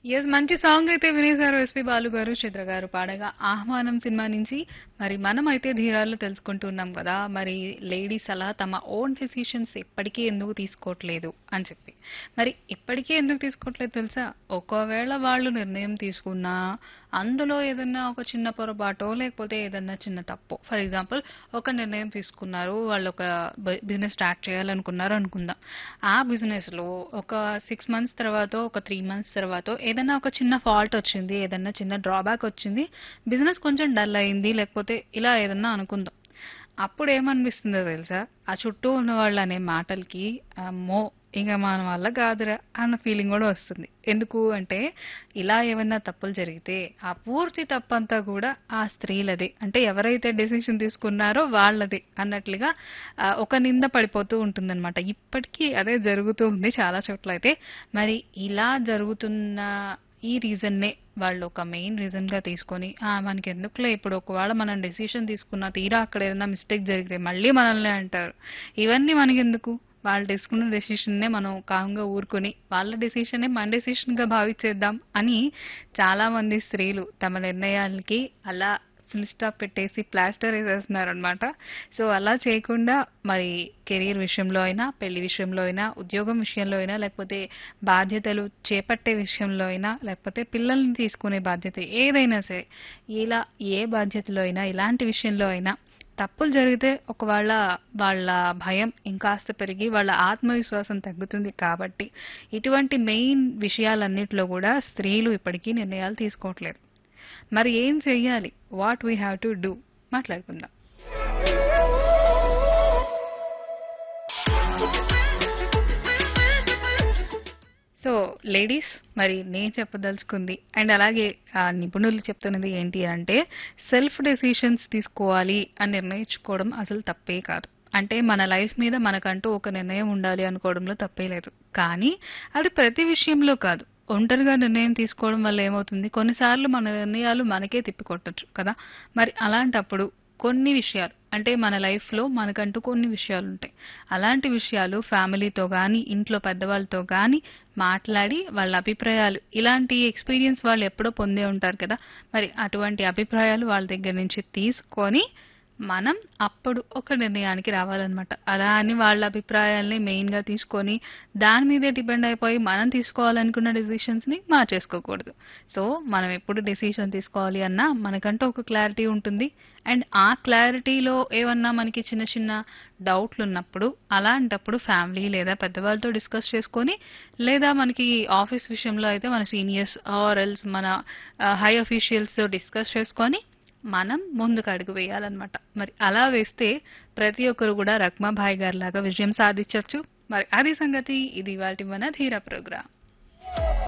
yes మంచి song అయితే వినేశారు SP Balu గారు చిత్ర గారు పాడగా ఆహ్వానం సినిమా నుంచి మరి మనం అయితే ధీరాలు తెలుసుకుంటున్నాం కదా మరి లేడీస్ అలా తమ ఓన్ డెసిషన్స్ ఎప్పటికీ ఎందుకు తీసుకోవట్లేదు అని చెప్పి మరి ఇప్పటికీ ఎందుకు తీసుకోవట్లేదు తెలుసా ఒకవేళ వాళ్ళు నిర్ణయం తీసుకున్నా అందులో ఏదన్నా ఒక చిన్న పొరపాటో లేకపోతే ఏదన్నా చిన్న తప్పు ఫర్ ఎగ్జాంపుల్ ఒక నిర్ణయం తీసుకున్నారు వాళ్ళు ఒక బిజినెస్ స్టార్ట్ చేయాలనుకున్నారు అనుకుందాం ఆ బిజినెస్ లో ఒక సిక్స్ మంత్స్ తర్వాత ఒక త్రీ మంత్స్ తర్వాత ఏదైనా ఒక చిన్న ఫాల్ట్ వచ్చింది ఏదన్నా చిన్న డ్రాబ్యాక్ వచ్చింది బిజినెస్ కొంచెం డల్ అయింది లేకపోతే ఇలా ఏదన్నా అనుకుందాం అప్పుడు ఏమనిపిస్తుందో తెలుసా ఆ చుట్టూ ఉన్న వాళ్ళు అనే మాటలకి అమ్మో ఇంకా మన వల్ల కాదురా అన్న ఫీలింగ్ కూడా వస్తుంది ఎందుకు అంటే ఇలా ఏమైనా తప్పులు జరిగితే ఆ పూర్తి తప్పంతా కూడా ఆ స్త్రీలది అంటే ఎవరైతే డెసిషన్ తీసుకున్నారో వాళ్ళది అన్నట్లుగా ఆ, ఒక నింద పడిపోతూ ఉంటుందన్నమాట ఇప్పటికీ అదే జరుగుతూ ఉంది చాలా చోట్ల అయితే మరి ఇలా జరుగుతున్న ఈ రీజన్ నే వాళ్ళు ఒక మెయిన్ రీజన్ గా తీసుకొని ఆ మనకి ఎందుకులే ఇప్పుడు ఒకవేళ మనం డెసిషన్ తీసుకున్న తీరా అక్కడ ఏదైనా మిస్టేక్ జరిగితే మళ్ళీ మనల్ని అంటారు ఇవన్నీ మనకెందుకు వాళ్ళు తీసుకున్న డెసిషన్ నే మనం కామ్గా ఊరుకొని వాళ్ళ డెసిషన్ నే మన డెసిషన్ గా భావించేద్దాం అని చాలా మంది స్త్రీలు తమ నిర్ణయాలకి అలా ఫుల్ స్టాప్ పెట్టేసి ప్లాస్టర్ వేసేస్తున్నారు అనమాట సో అలా చేయకుండా మరి కెరీర్ విషయంలో అయినా పెళ్లి విషయంలో అయినా ఉద్యోగం విషయంలో అయినా లేకపోతే బాధ్యతలు చేపట్టే విషయంలో అయినా లేకపోతే పిల్లల్ని తీసుకునే బాధ్యత ఏదైనా సరే ఇలా ఏ బాధ్యతలో అయినా ఇలాంటి విషయంలో అయినా తప్పులు జరిగితే ఒకవేళ వాళ్ళ భయం ఇంకాస్త పెరిగి వాళ్ళ ఆత్మవిశ్వాసం తగ్గుతుంది కాబట్టి ఇటువంటి మెయిన్ విషయాలన్నిటిలో కూడా స్త్రీలు ఇప్పటికీ నిర్ణయాలు తీసుకోవట్లేదు మరి ఏం చెయ్యాలి what we have to do మాట్లాడుకుందాం సో లేడీస్ మరి నేను చెప్పదలుచుకుంది అండ్ అలాగే ఆ నిపుణులు చెప్తున్నది ఏంటి అంటే సెల్ఫ్ డెసిషన్స్ తీసుకోవాలి అని నిర్ణయించుకోవడం అసలు తప్పే కాదు అంటే మన లైఫ్ మీద మనకంటూ ఒక నిర్ణయం ఉండాలి అనుకోవడంలో తప్పే లేదు కానీ అది ప్రతి విషయంలో కాదు ఒంటరిగా నిర్ణయం తీసుకోవడం వల్ల ఏమవుతుంది కొన్నిసార్లు మన నిర్ణయాలు మనకే తిప్పికొట్టచ్చు కదా మరి అలాంటప్పుడు కొన్ని విషయాలు అంటే మన లైఫ్ లో మనకంటూ కొన్ని విషయాలు ఉంటాయి అలాంటి విషయాలు ఫ్యామిలీతో గాని ఇంట్లో పెద్దవాళ్ళతో గాని మాట్లాడి వాళ్ళ అభిప్రాయాలు ఇలాంటి ఎక్స్పీరియన్స్ వాళ్ళు ఎప్పుడో పొందే ఉంటారు కదా మరి అటువంటి అభిప్రాయాలు వాళ్ళ దగ్గర నుంచి తీసుకొని మనం అప్పుడు ఒక నిర్ణయానికి రావాలన్నమాట అలా అని వాళ్ళ అభిప్రాయాల్ని మెయిన్ గా తీసుకొని దాని మీదే డిపెండ్ అయిపోయి మనం తీసుకోవాలనుకున్న డెసిషన్స్ ని మార్చేసుకోకూడదు సో మనం ఎప్పుడు డెసిషన్ తీసుకోవాలి అన్నా మనకంటూ ఒక క్లారిటీ ఉంటుంది అండ్ ఆ క్లారిటీలో ఏమన్నా మనకి చిన్న చిన్న డౌట్లు ఉన్నప్పుడు అలాంటప్పుడు ఫ్యామిలీ లేదా పెద్దవాళ్ళతో డిస్కస్ చేసుకొని లేదా మనకి ఆఫీస్ విషయంలో అయితే మన సీనియర్స్ ఆర్ ఎల్స్ మన హై అఫీషియల్స్ తో డిస్కస్ చేసుకొని మనం ముందుకు అడుగు వేయాలన్నమాట మరి అలా వేస్తే ప్రతి ఒక్కరు కూడా రక్మాభాయ్ గారి లాగా విజయం సాధించవచ్చు మరి అది సంగతి ఇది వాటి మన ధీర ప్రోగ్రామ్